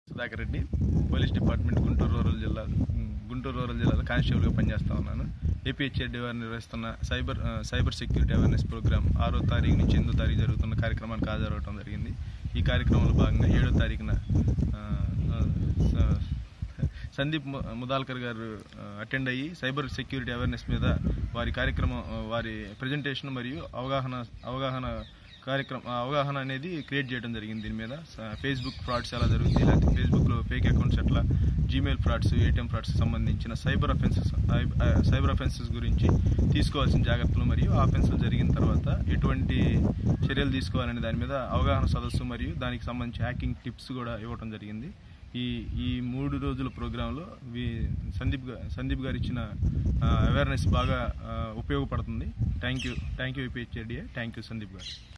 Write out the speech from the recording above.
Sudhakar Reddy police department Guntur rural జిల్లా Guntur rural జిల్లాలో కానిస్టేబుల్గా పనిచేస్తా ఉన్నాను ఏపీహెచ్ఎడ్ వారు నిర్వహిస్తున్న సైబర్ ఆ, సైబర్ సెక్యూరిటీ అవేర్నెస్ ప్రోగ్రామ్ ఆరో తారీఖు నుంచి ఎనిమిదో తారీఖు జరుగుతున్న కార్యక్రమానికి హాజరవడం జరిగింది ఈ కార్యక్రమంలో భాగంగా ఏడో తారీఖున ఆ, ఆ, స- సందీప్ ము- ముదాల్కర్ గారు అటెండ్ అయ్యి సైబర్ సెక్యూరిటీ అవేర్నెస్ మీద వారి కార్యక్రమం ఆ, వారి ప్రజెంటేషన్ మరియు అవగాహన అవగాహన కార్యక్రమం ఆ అవగాహన అనేది క్రియేట్ చేయడం జరిగింది దీని మీద స- ఫేస్బుక్ ఫ్రాడ్స్ ఎలా జరుగుతాయి లేకపోతే ఫేస్బుక్లో ఫేక్ అకౌంట్స్ ఎట్లా జీమెయిల్ ఫ్రాడ్స్ ఏటీఎం ఫ్రాడ్స్ సంబంధించిన సైబర్ అఫెన్సెస్ సైబర్ అఫెన్సెస్ గురించి తీసుకోవాల్సిన జాగ్రత్తలు మరియు ఆ అఫెన్సులు జరిగిన తర్వాత ఎటువంటి చర్యలు తీసుకోవాలనే దాని మీద అవగాహన సదస్సు మరియు దానికి సంబంధించి హ్యాకింగ్ టిప్స్ కూడా ఇవ్వడం జరిగింది ఈ ఈ మూడు రోజుల ప్రోగ్రాంలో వి సందీప్ గా- సందీప్ గారు ఇచ్చిన అవేర్నెస్ బాగా ఆ, ఉపయోగపడుతుంది thank you thank you APHADA thank you Sandeep గారు